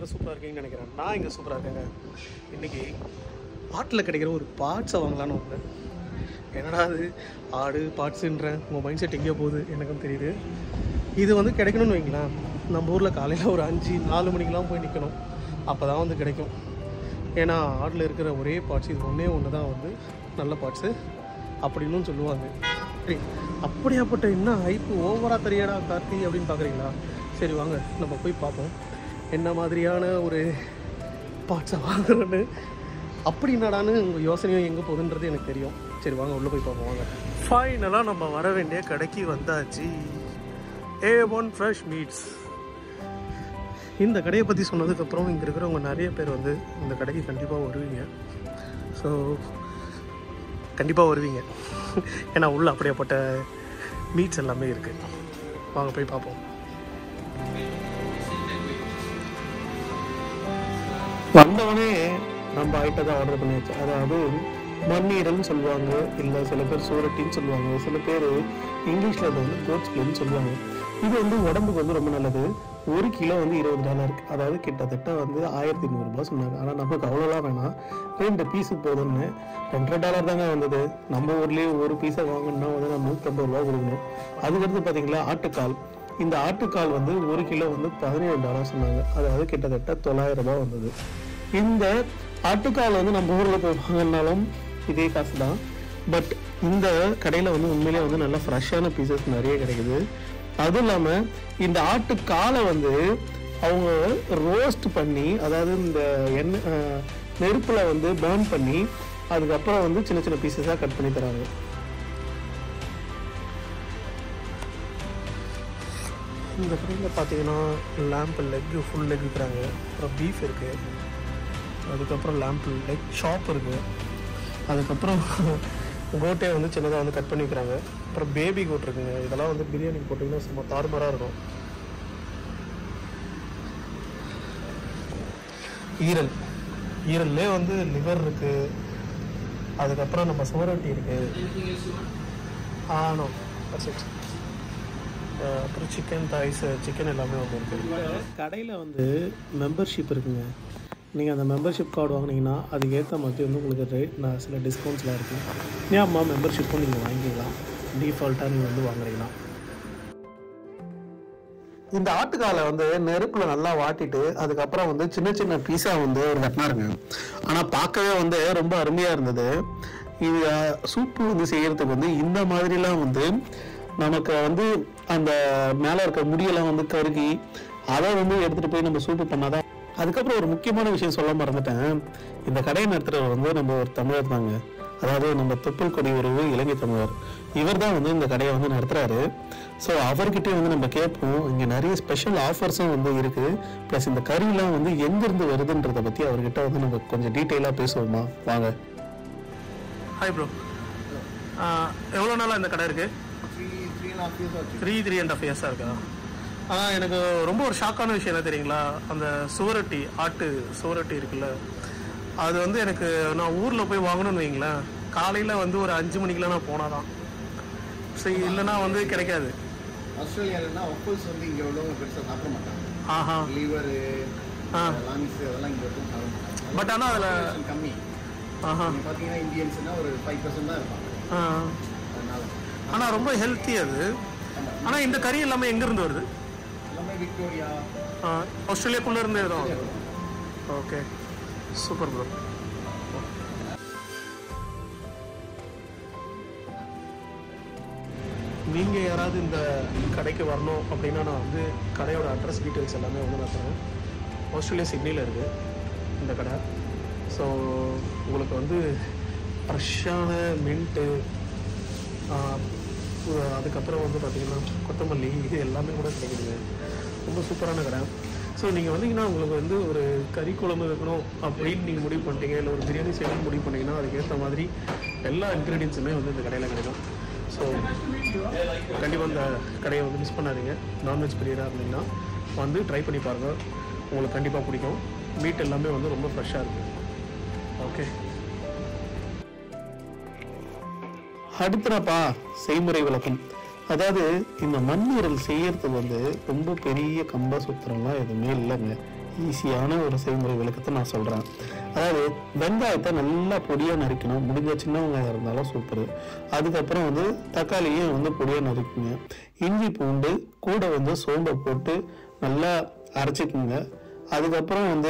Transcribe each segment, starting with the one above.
எல்லாரும் சூப்பராக இருக்கீங்கன்னு நினைக்கிறேன் நான் இங்கே சூப்பராக இருக்கேங்க இன்றைக்கி ஆட்டில் கிடைக்கிற ஒரு பார்ட்ஸை வாங்கலான்னு வந்தேன் என்னடா அது ஆடு பார்ட்ஸுன்றேன் உங்கள் மைண்ட் செட் எங்கேயோ போகுது எனக்கும் தெரியுது இது வந்து கிடைக்கணும்னு வைங்களேன் நம்ம ஊரில் காலையில் ஒரு அஞ்சு நாலு மணிக்கெலாம் போய் நிற்கணும் அப்போ தான் வந்து கிடைக்கும் ஏன்னா ஆடில் இருக்கிற ஒரே பார்ட்ஸ் இது ஒன்றே ஒன்று தான் வந்து நல்ல பார்ட்ஸு அப்படின்னும் சொல்லுவாங்க சரி அப்படியாப்பட்ட என்ன ஹைப்பு ஓவராக தெரியடா கார்த்தி அப்படின்னு பார்க்குறீங்களா சரி வாங்க நம்ம போய் பார்ப்போம் என்ன மாதிரியான ஒரு பார்ட்ஸை வாங்குறோன்னு அப்படி என்னடான்னு உங்கள் யோசனையும் எங்கே போகுதுன்றது எனக்கு தெரியும் சரி வாங்க உள்ளே போய் பார்ப்போம் வாங்க ஃபைனலாக நம்ம வர வேண்டிய கடைக்கு வந்தாச்சு ஏ ஒன் ஃப்ரெஷ் மீட்ஸ் இந்த கடையை பற்றி சொன்னதுக்கப்புறம் இங்கே இருக்கிறவங்க நிறைய பேர் வந்து இந்த கடைக்கு கண்டிப்பாக வருவீங்க ஸோ கண்டிப்பாக வருவீங்க ஏன்னா உள்ள அப்படியேப்பட்ட மீட்ஸ் எல்லாமே இருக்குது வாங்க போய் பார்ப்போம் வந்தவனே நம்ம ஐட்டத்தை ஆர்டர் பண்ணியாச்சு அதாவது மண்ணீரல்னு சொல்லுவாங்க இல்லை சில பேர் சூரட்டின்னு சொல்லுவாங்க சில பேர் இங்கிலீஷில் அது வந்து கோட்ஸ்பிள்னு சொல்லுவாங்க இது வந்து உடம்புக்கு வந்து ரொம்ப நல்லது ஒரு கிலோ வந்து இருபது டாலர் அதாவது கிட்டத்தட்ட வந்து ஆயிரத்தி நூறுரூபா சொன்னாங்க ஆனால் நமக்கு அவ்வளோலாம் வேணாம் ரெண்டு பீஸு போதும்னு ரெண்டரை டாலர் தாங்க வந்தது நம்ம ஊர்லேயே ஒரு பீஸை வாங்கணும்னா வந்து நம்ம நூற்றம்பது ரூபா கொடுக்கணும் அதுக்கடுத்து பார்த்தீங்களா ஆட்டுக்கால் இந்த ஆட்டுக்கால் வந்து ஒரு கிலோ வந்து பதினேழு டாலர் சொன்னாங்க அதாவது கிட்டத்தட்ட தொள்ளாயிரம் ரூபாய் வந்தது இந்த ஆட்டுக்கால் வந்து நம்ம ஊரில் போய் வாங்கினாலும் இதே காசு தான் பட் இந்த கடையில் வந்து உண்மையிலேயே வந்து நல்ல ஃப்ரெஷ்ஷான பீசஸ் நிறைய கிடைக்குது அதுவும் இல்லாமல் இந்த ஆட்டுக்காலை வந்து அவங்க ரோஸ்ட் பண்ணி அதாவது இந்த எண்ணெய் அஹ், நெருப்புல வந்து பேர்ன் பண்ணி அதுக்கப்புறம் வந்து சின்ன சின்ன பீசஸாக கட் பண்ணி தராங்க இந்த கடையில் பார்த்தீங்கன்னா லேம்ப் லெக் ஃபுல் லெக் விற்கிறாங்க அப்புறம் பீஃப் இருக்குது அதுக்கப்புறம் லேம்ப் லெக் ஷாப் இருக்குது அதுக்கப்புறம் கோட்டே வந்து சின்னதாக வந்து கட் பண்ணி வைக்கிறாங்க அப்புறம் பேபி கோட் இருக்குங்க இதெல்லாம் வந்து பிரியாணி போட்டிங்கன்னா சும்மா தாறுமாறாக இருக்கும் ஈரல் ஈரல்லே வந்து லிவர் இருக்குது அதுக்கப்புறம் நம்ம சுவரொட்டி இருக்குது ஆனோ இட் அப்புறம் சிக்கன் தாய்ஸ் சிக்கன் எல்லாமே வந்து இருக்குது கடையில் வந்து மெம்பர்ஷிப் இருக்குங்க நீங்கள் அந்த மெம்பர்ஷிப் கார்டு வாங்குனீங்கன்னா அதுக்கு ஏற்ற மாதிரி வந்து உங்களுக்கு ரேட் நான் சில டிஸ்கவுண்ட்ஸ்லாம் இருக்குது ஏன்மா மெம்பர்ஷிப்பும் நீங்கள் வாங்கிக்கலாம் டிஃபால்ட்டாக நீங்கள் வந்து வாங்குறீங்கன்னா இந்த ஆட்டுக்காலை வந்து நெருப்புல நல்லா வாட்டிட்டு அதுக்கப்புறம் வந்து சின்ன சின்ன பீஸா வந்து ஒரு வெட்டினாருங்க ஆனா பார்க்கவே வந்து ரொம்ப அருமையா இருந்தது இது சூப்பு வந்து செய்யறதுக்கு வந்து இந்த மாதிரிலாம் வந்து நமக்கு வந்து அந்த மேல இருக்க முடியெல்லாம் வந்து கருகி அதை வந்து எடுத்துட்டு போய் நம்ம சூப்பு பண்ணாதான் அதுக்கப்புறம் ஒரு முக்கியமான விஷயம் சொல்ல மறந்துட்டேன் இந்த கடையை நடத்துறவர் வந்து நம்ம ஒரு தமிழர் தாங்க அதாவது நம்ம தொப்புள் கொடி உறவு இலங்கை தமிழர் இவர் தான் வந்து இந்த கடையை வந்து நடத்துறாரு ஸோ அவர்கிட்ட வந்து நம்ம கேட்போம் இங்கே நிறைய ஸ்பெஷல் ஆஃபர்ஸும் வந்து இருக்கு ப்ளஸ் இந்த கறிலாம் வந்து எங்கேருந்து வருதுன்றதை பற்றி அவர்கிட்ட வந்து நம்ம கொஞ்சம் டீட்டெயிலாக பேசுவோமா வாங்க ஹாய் ப்ரோ எவ்வளோ நாளாக இந்த கடை இருக்கு த்ரீ த்ரீ அண்ட் ஆஃப் இயர்ஸாக இருக்கா ஆ எனக்கு ரொம்ப ஒரு ஷாக்கான விஷயம் என்ன தெரியுங்களா அந்த சுவரொட்டி ஆட்டு சுவரொட்டி இருக்குல்ல அது வந்து எனக்கு நான் ஊரில் போய் வாங்கணும்னு வைங்களேன் காலையில் வந்து ஒரு அஞ்சு மணிக்கெலாம் நான் போனாதான் சரி இல்லைன்னா வந்து கிடைக்காது ஆஸ்திரேலியாலன்னா ஒப்பல்ஸ் வந்து இங்க உள்ளவங்க பெருசா சாப்பிட மாட்டாங்க ஆஹா லிவர் ஆ. லங்ஸ் அதெல்லாம் இங்க ஒருத்தரும் சாப்பிட மாட்டாங்க பட் ஆனால் அதில் Population கம்மி ஆஹா நீங்க பாத்தீங்கன்னா இந்தியன்ஸ்னா ஒரு ஃபைவ் பர்சன்ட் தான் இருப்பாங்க ஆ அதனால ஆனால் ரொம்ப ஹெல்த்தி அது ஆனால் இந்த கறி எல்லாமே எங்கேருந்து வருது எல்லாமே விக்டோரியா ஆ, ஆஸ்திரேலியாக்குள்ளே இருந்து எதுவும் ஓகே சூப்பர் ப்ரோ நீங்கள் யாராவது இந்த கடைக்கு வரணும் அப்படின்னா நான் வந்து கடையோட அட்ரஸ் டீட்டெயில்ஸ் எல்லாமே வந்து நான் தரேன் ஆஸ்திரேலியா சிட்னியில் இருக்குது இந்த கடை ஸோ உங்களுக்கு வந்து ஃப்ரெஷ்ஷான மின்ட்டு அதுக்கப்புறம் வந்து பார்த்திங்கன்னா கொத்தமல்லி இது எல்லாமே கூட கிடைக்குதுங்க ரொம்ப சூப்பரான கடை ஸோ நீங்கள் வந்தீங்கன்னா உங்களுக்கு வந்து ஒரு கறி குழம்பு வைக்கணும் அப்படின்னு நீங்கள் முடிவு பண்ணிட்டீங்க இல்லை ஒரு பிரியாணி செய்யணும்னு முடிவு பண்ணிங்கன்னா அதுக்கேற்ற மாதிரி எல்லா இன்க்ரீடியன்ஸுமே வந்து இந்த கடையில் கிடைக்கும் ஸோ கண்டிப்பாக இந்த கடையை வந்து மிஸ் பண்ணாதீங்க நான்வெஜ் பிரியராக இருந்தீங்கன்னா வந்து ட்ரை பண்ணி பாருங்கள் உங்களுக்கு கண்டிப்பாக பிடிக்கும் மீட் எல்லாமே வந்து ரொம்ப ஃப்ரெஷ்ஷாக இருக்குது ஓகே அடுத்தனப்பா செய்முறை விளக்கம் அதாவது இந்த மண்ணீரல் செய்யறதுக்கு வந்து ரொம்ப பெரிய கம்ப சுத்திரம்லாம் எதுவுமே இல்லைங்க ஈஸியான ஒரு செய்முறை விளக்கத்தை நான் சொல்கிறேன் அதாவது வெங்காயத்தை நல்லா பொடியாக நறுக்கணும் முடிஞ்ச சின்ன வெங்காயம் இருந்தாலும் சூப்பர் அதுக்கப்புறம் வந்து தக்காளியும் வந்து பொடியாக நறுக்குங்க இஞ்சி பூண்டு கூட வந்து சோம்பை போட்டு நல்லா அரைச்சிக்குங்க அதுக்கப்புறம் வந்து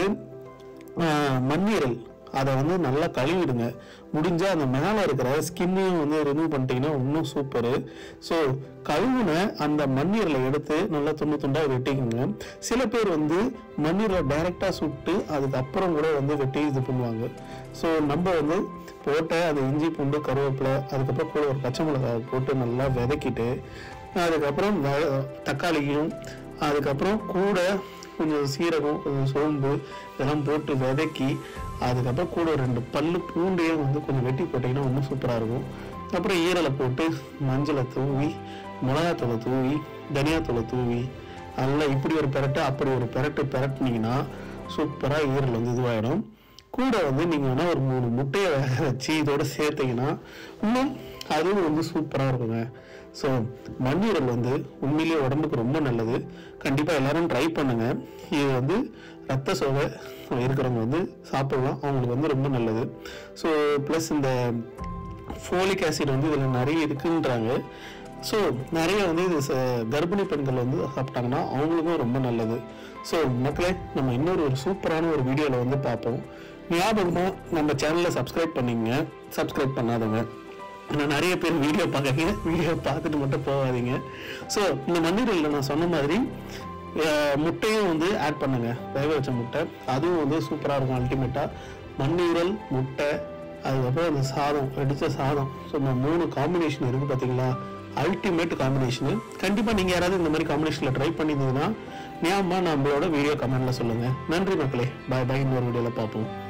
ஆஹ், மண்ணீரல் அதை வந்து நல்லா கழுவிடுங்க முடிஞ்சா அந்த மேலே இருக்கிற ஸ்கின்னையும் வந்து ரிமூவ் பண்ணிட்டீங்கன்னா இன்னும் சூப்பரு ஸோ கழுவுன அந்த மண்ணீரலை எடுத்து நல்லா துண்டு துண்டாக வெட்டிக்குங்க சில பேர் வந்து மண்ணீரலை டைரெக்டாக சுட்டு அதுக்கப்புறம் கூட வந்து வெட்டி இது பண்ணுவாங்க ஸோ நம்ம வந்து போட்ட அந்த இஞ்சி பூண்டு கருவேப்பிலை அதுக்கப்புறம் கூட ஒரு பச்சை மிளகாய் போட்டு நல்லா விதக்கிட்டு அதுக்கப்புறம் வெ- தக்காளியும் அதுக்கப்புறம் கூட கொஞ்சம் சீரகம் கொஞ்சம் சோம்பு இதெல்லாம் போட்டு வதக்கி அதுக்கப்புறம் கூட ஒரு ரெண்டு பல்லு பூண்டையும் வந்து கொஞ்சம் வெட்டி போட்டிங்கன்னா இன்னும் சூப்பராக இருக்கும் அப்புறம் ஈரலை போட்டு மஞ்சளை தூவி மிளகாத்தூளை தூவி தனியாத்தூளை தூவி நல்லா இப்படி ஒரு பெரட்டு அப்படி ஒரு பெரட்டு பெரட்டுனீங்கன்னா சூப்பராக ஈரல் வந்து இதுவாகிடும் கூட வந்து நீங்கள் வேணால் ஒரு மூணு முட்டையை வேக வச்சு இதோட சேர்த்தீங்கன்னா இன்னும் அதுவும் வந்து சூப்பராக இருக்குங்க ஸோ மண்ணீரல் வந்து உண்மையிலேயே உடம்புக்கு ரொம்ப நல்லது கண்டிப்பாக எல்லாரும் ட்ரை பண்ணுங்க இது வந்து ரத்த சோகை இருக்கிறவங்க வந்து சாப்பிடலாம் அவங்களுக்கு வந்து ரொம்ப நல்லது ஸோ ப்ளஸ் இந்த ஃபோலிக் ஆசிட் வந்து இதில் நிறைய இருக்குன்றாங்க ஸோ நிறைய வந்து இது ச- கர்ப்பிணி பெண்கள் வந்து சாப்பிட்டாங்கன்னா அவங்களுக்கும் ரொம்ப நல்லது ஸோ மக்களே நம்ம இன்னொரு ஒரு சூப்பரான ஒரு வீடியோவில் வந்து பார்ப்போம் ஞாபகமாக நம்ம சேனலை சப்ஸ்கிரைப் பண்ணிங்க சப்ஸ்கிரைப் பண்ணாதவங்க ஏன்னா நிறைய பேர் வீடியோ பார்க்குறீங்க வீடியோ பார்த்துட்டு மட்டும் போகாதீங்க ஸோ இந்த மண்ணீரலில் நான் சொன்ன மாதிரி அஹ், முட்டையும் வந்து ஆட் பண்ணுங்க வேக வச்ச முட்டை அதுவும் வந்து சூப்பராக இருக்கும் அல்டிமேட்டாக மண்ணீரல் முட்டை அதுக்கப்புறம் அந்த சாதம் வெடிச்ச சாதம் ஸோ இந்த மூணு காம்பினேஷன் இருக்குது பார்த்தீங்களா அல்டிமேட் காம்பினேஷனு கண்டிப்பாக நீங்கள் யாராவது இந்த மாதிரி காம்பினேஷனில் ட்ரை பண்ணியிருந்தீங்கன்னா ஞாபகமாக நம்மளோட வீடியோ கமெண்ட்டில் சொல்லுங்கள் நன்றி மக்களே பாய் பாய் இன்னொரு வீடியோவில் பார்ப்போம்